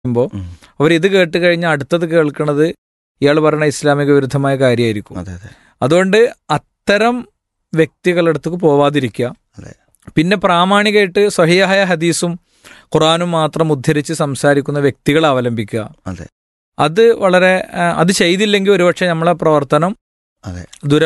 പറയുമ്പോൾ ഉം. അവർ ഇത് കേട്ട് കഴിഞ്ഞാൽ അടുത്തത് കേൾക്കുന്നത് ഇയാൾ പറയുന്ന ഇസ്ലാമിക വിരുദ്ധമായ കാര്യമായിരിക്കും അതെ അതെ അതുകൊണ്ട് അത്തരം വ്യക്തികളുടെ അടുത്തേക്ക് പോവാതിരിക്കുക അതെ. പിന്നെ പ്രാമാണികമായിട്ട് സഹിയായ ഹദീസും ഖുറാനും മാത്രം ഉദ്ധരിച്ച് സംസാരിക്കുന്ന വ്യക്തികളെ അവലംബിക്കുക അതെ. അത് വളരെ ആ, അത് ചെയ്തില്ലെങ്കിൽ ഒരുപക്ഷെ നമ്മളെ പ്രവർത്തനം അതെ. ദുര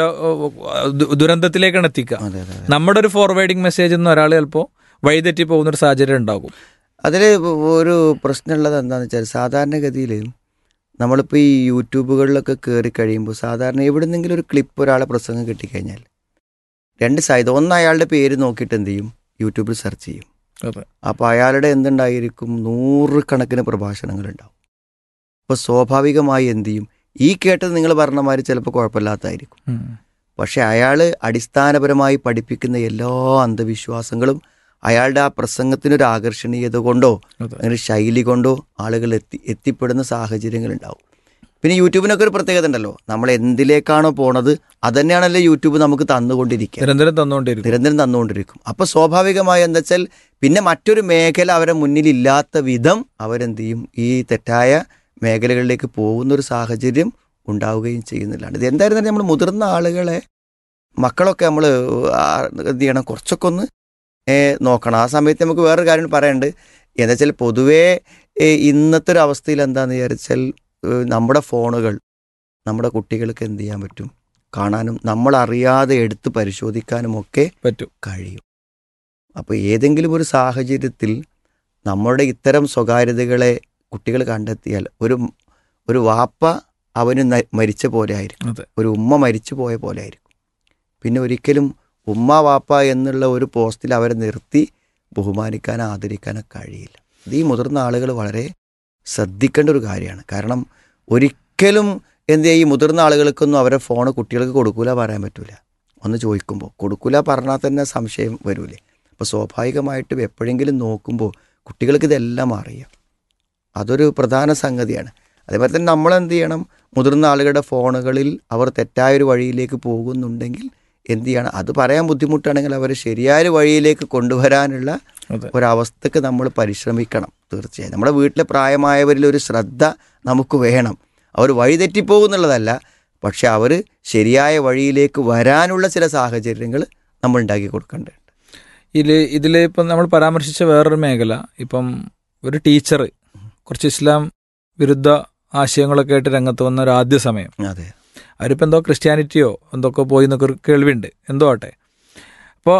ദു- ദുരന്തത്തിലേക്കാണ് എത്തിക്കുക അതെ അതെ അതെ നമ്മുടെ ഒരു ഫോർവേഡിങ് മെസ്സേജ് എന്ന് ഒരാൾ ചിലപ്പോൾ വഴിതെറ്റി പോകുന്ന ഒരു സാഹചര്യം ഉണ്ടാകും അതിൽ ഒരു പ്രശ്നമുള്ളത് എന്താണെന്ന് വെച്ചാൽ സാധാരണഗതിയിൽ നമ്മളിപ്പോൾ ഈ യൂട്യൂബുകളിലൊക്കെ കയറി കഴിയുമ്പോൾ സാധാരണ എവിടുന്നെങ്കിലും ഒരു ക്ലിപ്പ് ഒരാളെ പ്രസംഗം കിട്ടിക്കഴിഞ്ഞാൽ രണ്ട് സൈഡ് ഒന്ന് അയാളുടെ പേര് നോക്കിയിട്ട് എന്ത് ചെയ്യും യൂട്യൂബിൽ സെർച്ച് ചെയ്യും അതെ. അപ്പോൾ അയാളുടെ എന്തുണ്ടായിരിക്കും നൂറുകണക്കിന് പ്രഭാഷണങ്ങളുണ്ടാവും അപ്പോൾ സ്വാഭാവികമായി എന്ത് ചെയ്യും ഈ കേട്ടത് നിങ്ങൾ പറഞ്ഞ മാതിരി ചിലപ്പോൾ കുഴപ്പമില്ലാത്തതായിരിക്കും ഉം. പക്ഷെ അയാൾ അടിസ്ഥാനപരമായി പഠിപ്പിക്കുന്ന എല്ലാ അന്ധവിശ്വാസങ്ങളും അയാളുടെ ആ പ്രസംഗത്തിനൊരു ആകർഷണീയത കൊണ്ടോ അതെ. അങ്ങനെ ശൈലി കൊണ്ടോ ആളുകൾ എത്തി എത്തിപ്പെടുന്ന സാഹചര്യങ്ങൾ ഉണ്ടാവും പിന്നെ യൂട്യൂബിനൊക്കെ ഒരു പ്രത്യേകത ഉണ്ടല്ലോ നമ്മൾ എന്തിലേക്കാണോ പോണത് അതന്നെയാണല്ലോ യൂട്യൂബ് നമുക്ക് തന്നുകൊണ്ടിരിക്കുക നിരന്തരം തന്നുകൊണ്ടിരിക്കും നിരന്തരം തന്നുകൊണ്ടിരിക്കും അപ്പോൾ സ്വാഭാവികമായി എന്താ വെച്ചാൽ പിന്നെ മറ്റൊരു മേഖല അവരെ മുന്നിലില്ലാത്ത വിധം അവരെന്ത് ചെയ്യും ഈ തെറ്റായ മേഖലകളിലേക്ക് പോകുന്ന ഒരു സാഹചര്യം ഉണ്ടാവുകയും ചെയ്യുന്നില്ലാണ് ഇത് എന്തായിരുന്നാലും നമ്മൾ മുതിർന്ന ആളുകളെ മക്കളൊക്കെ നമ്മൾ എന്ത് ചെയ്യണം കുറച്ചൊക്കെ ഒന്ന് ഏ, നോക്കണം ആ സമയത്ത് നമുക്ക് വേറൊരു കാര്യം പറയാനുണ്ട് എന്താ വെച്ചാൽ പൊതുവേ ഏ, ഇന്നത്തെ ഒരു അവസ്ഥയിൽ എന്താണെന്ന് വിചാരിച്ചാൽ ഏ, നമ്മുടെ ഫോണുകൾ നമ്മുടെ കുട്ടികൾക്ക് എന്ത് ചെയ്യാൻ പറ്റും കാണാനും നമ്മൾ അറിയാതെ എടുത്ത് പരിശോധിക്കാനും ഒക്കെ പറ്റും കഴിയും അപ്പോൾ ഏതെങ്കിലും ഒരു സാഹചര്യത്തിൽ നമ്മുടെ ഇത്തരം സ്വകാര്യതകളെ കുട്ടികൾ കണ്ടെത്തിയാൽ ഒരു ഒരു വാപ്പ അവന് ന- മരിച്ച പോലെ ആയിരിക്കും അതെ. ഒരു ഉമ്മ മരിച്ചു പോയ പോലെ ആയിരിക്കും പിന്നെ ഒരിക്കലും ഉമ്മ വാപ്പ എന്നുള്ള ഒരു പോസ്റ്റിൽ അവരെ നിർത്തി ബഹുമാനിക്കാനോ ആദരിക്കാനോ കഴിയില്ല ഇത് ഈ മുതിർന്ന ആളുകൾ വളരെ ശ്രദ്ധിക്കേണ്ട ഒരു കാര്യമാണ് കാരണം ഒരിക്കലും എന്ത് ചെയ്യും ഈ മുതിർന്ന ആളുകൾക്കൊന്നും അവരെ ഫോൺ കുട്ടികൾക്ക് കൊടുക്കൂല പറയാൻ പറ്റൂല ഒന്ന് ചോദിക്കുമ്പോൾ കൊടുക്കൂല പറഞ്ഞാൽ തന്നെ സംശയം വരൂലേ അപ്പോൾ സ്വാഭാവികമായിട്ടും എപ്പോഴെങ്കിലും നോക്കുമ്പോൾ കുട്ടികൾക്ക് ഇതെല്ലാം അറിയാം അതൊരു പ്രധാന സംഗതിയാണ് അതേപോലെ തന്നെ നമ്മൾ എന്ത് ചെയ്യണം മുതിർന്ന ആളുകളുടെ ഫോണുകളിൽ അവർ തെറ്റായൊരു വഴിയിലേക്ക് പോകുന്നുണ്ടെങ്കിൽ എന്ത് ചെയ്യണം അത് പറയാൻ ബുദ്ധിമുട്ടാണെങ്കിൽ അവരെ ശരിയായ ഒരു വഴിയിലേക്ക് കൊണ്ടുവരാനുള്ള അതെ. ഒരവസ്ഥക്ക് നമ്മൾ പരിശ്രമിക്കണം തീർച്ചയായും നമ്മുടെ വീട്ടിലെ പ്രായമായവരിൽ ഒരു ശ്രദ്ധ നമുക്ക് വേണം അവർ വഴിതെറ്റിപ്പോകുന്നുള്ളതല്ല പക്ഷെ അവർ ശരിയായ വഴിയിലേക്ക് വരാനുള്ള ചില സാഹചര്യങ്ങൾ നമ്മൾ ഉണ്ടാക്കി കൊടുക്കേണ്ടതുണ്ട് ഇതില് ഇതില് ഇപ്പം നമ്മൾ പരാമർശിച്ച വേറൊരു മേഖല ഇപ്പം ഒരു ടീച്ചർ കുറച്ച് ഇസ്ലാം വിരുദ്ധ ആശയങ്ങളൊക്കെ ആയിട്ട് രംഗത്ത് വന്ന ഒരു ആദ്യ സമയം അതെ അവരിപ്പോൾ എന്തോ ക്രിസ്ത്യാനിറ്റിയോ എന്തൊക്കെ പോയി എന്നൊക്കെ ഒരു കേൾവിയുണ്ട് എന്തോ ആട്ടെ അപ്പോൾ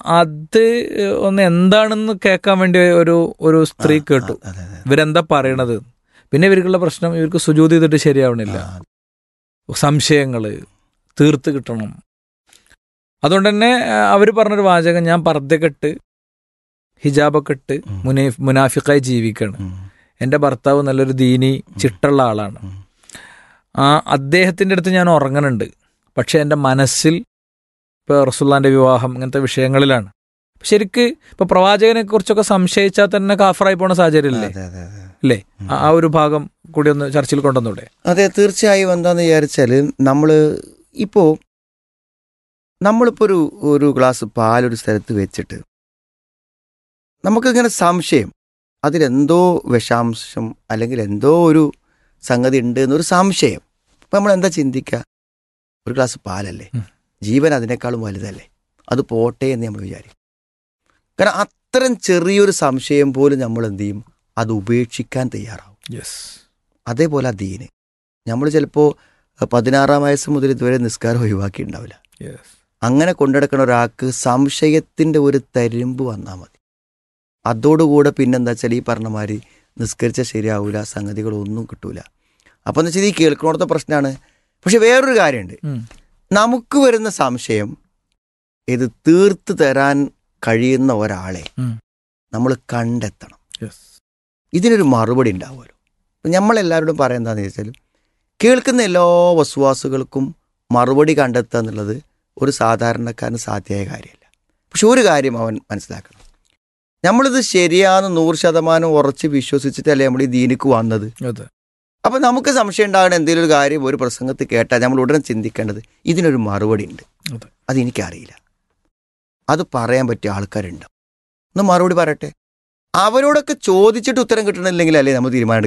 അത് ഒന്ന് എന്താണെന്ന് കേൾക്കാൻ വേണ്ടി ഒരു ഒരു സ്ത്രീ ആ, കേട്ടു ആ, അതെ, അതെ. ഇവരെന്താ പറയണത് പിന്നെ ഇവർക്കുള്ള പ്രശ്നം ഇവർക്ക് സുജൂതി ചെയ്തിട്ട് ശരിയാവണില്ല ആ, സംശയങ്ങൾ തീർത്ത് കിട്ടണം അതുകൊണ്ട് തന്നെ അവർ പറഞ്ഞൊരു വാചകം ഞാൻ പർദ്ദക്കെട്ട് ഹിജാബൊക്കെ ഇട്ട് ഉം. മുനീ മുനാഫിക്കായി ജീവിക്കുകയാണ് ഉം, എൻ്റെ ഭർത്താവ് നല്ലൊരു ദീനി ചിട്ടുള്ള ആളാണ് ഉം. ആ അദ്ദേഹത്തിൻ്റെ അടുത്ത് ഞാൻ ഉറങ്ങുന്നുണ്ട് പക്ഷെ എൻ്റെ മനസ്സിൽ ഇപ്പോൾ റസുല്ലാൻ്റെ വിവാഹം ഇങ്ങനത്തെ വിഷയങ്ങളിലാണ് ശരിക്ക് ഇപ്പോൾ പ്രവാചകനെ കുറിച്ചൊക്കെ സംശയിച്ചാൽ തന്നെ കാഫറായി പോണ സാഹചര്യമില്ലേ അതെ, അതെ, അതെ. അല്ലേ ഉം. ആ- ആ ഒരു ഭാഗം കൂടി ഒന്ന് ചർച്ചയിൽ കൊണ്ടുവന്നൂടെ അതെ തീർച്ചയായും എന്താന്ന് വിചാരിച്ചാൽ നമ്മൾ ഇപ്പോൾ നമ്മളിപ്പോൾ ഒരു ഒരു ഗ്ലാസ് പാലൊരു സ്ഥലത്ത് വെച്ചിട്ട് നമുക്കിങ്ങനെ സംശയം അതിലെന്തോ വിഷാംശം അല്ലെങ്കിൽ എന്തോ ഒരു സംഗതി ഉണ്ട് എന്നൊരു സംശയം അപ്പം നമ്മൾ എന്താ ചിന്തിക്കുക ഒരു ഗ്ലാസ് പാലല്ലേ ഉം. ജീവൻ അതിനേക്കാളും വലുതല്ലേ അത് പോട്ടെ എന്ന് നമ്മൾ വിചാരിക്കും കാരണം അത്തരം ചെറിയൊരു സംശയം പോലും നമ്മൾ എന്ത് ചെയ്യും അത് ഉപേക്ഷിക്കാൻ തയ്യാറാവും യെസ് അതേപോലെ ആ ദീന് നമ്മൾ ചിലപ്പോൾ പതിനാറാം വയസ്സ് മുതൽ ഇതുവരെ നിസ്കാരം ഒഴിവാക്കിയിട്ടുണ്ടാവില്ല യെസ് അങ്ങനെ കൊണ്ടുനടക്കുന്ന ഒരാൾക്ക് സംശയത്തിൻ്റെ ഒരു തരിമ്പ് വന്നാൽ മതി അതോടുകൂടെ പിന്നെന്താ വെച്ചാൽ ഈ പറഞ്ഞ മാതിരി നിസ്കരിച്ചാൽ ശരിയാവില്ല സംഗതികളൊന്നും കിട്ടൂല അപ്പോൾ എന്ന് വെച്ചാൽ ഈ കേൾക്കണോടത്തെ പ്രശ്നമാണ് പക്ഷെ വേറൊരു കാര്യമുണ്ട് ഉം. നമുക്ക് വരുന്ന സംശയം ഇത് തീർത്ത് തരാൻ കഴിയുന്ന ഒരാളെ ഉം. നമ്മൾ കണ്ടെത്തണം യെസ് ഇതിനൊരു മറുപടി ഉണ്ടാവുമല്ലോ അപ്പം നമ്മളെല്ലാവരോടും പറയാൻ എന്താണെന്ന് വെച്ചാൽ കേൾക്കുന്ന എല്ലാ വസ്വാസുകൾക്കും മറുപടി കണ്ടെത്തുക എന്നുള്ളത് ഒരു സാധാരണക്കാരന് സാധ്യമായ കാര്യമല്ല പക്ഷെ ഒരു കാര്യം അവൻ മനസ്സിലാക്കണം നമ്മളിത് ശരിയാന്ന് നൂറ് ശതമാനം ഉറച്ച് വിശ്വസിച്ചിട്ടല്ലേ നമ്മൾ ഈ ദീനിക്ക് വന്നത് അതെ അപ്പം നമുക്ക് സംശയം ഉണ്ടാകുന്ന എന്തെങ്കിലും ഒരു കാര്യം ഒരു പ്രസംഗത്തിൽ കേട്ടാൽ നമ്മൾ ഉടനെ ചിന്തിക്കേണ്ടത് ഇതിനൊരു മറുപടി ഉണ്ട് അതെ. അതെനിക്കറിയില്ല അത് പറയാൻ പറ്റിയ ആൾക്കാരുണ്ടാവും ഒന്ന് മറുപടി പറയട്ടെ അവരോടൊക്കെ ചോദിച്ചിട്ട് ഉത്തരം കിട്ടണില്ലെങ്കിൽ അല്ലേ നമ്മൾ തീരുമാനം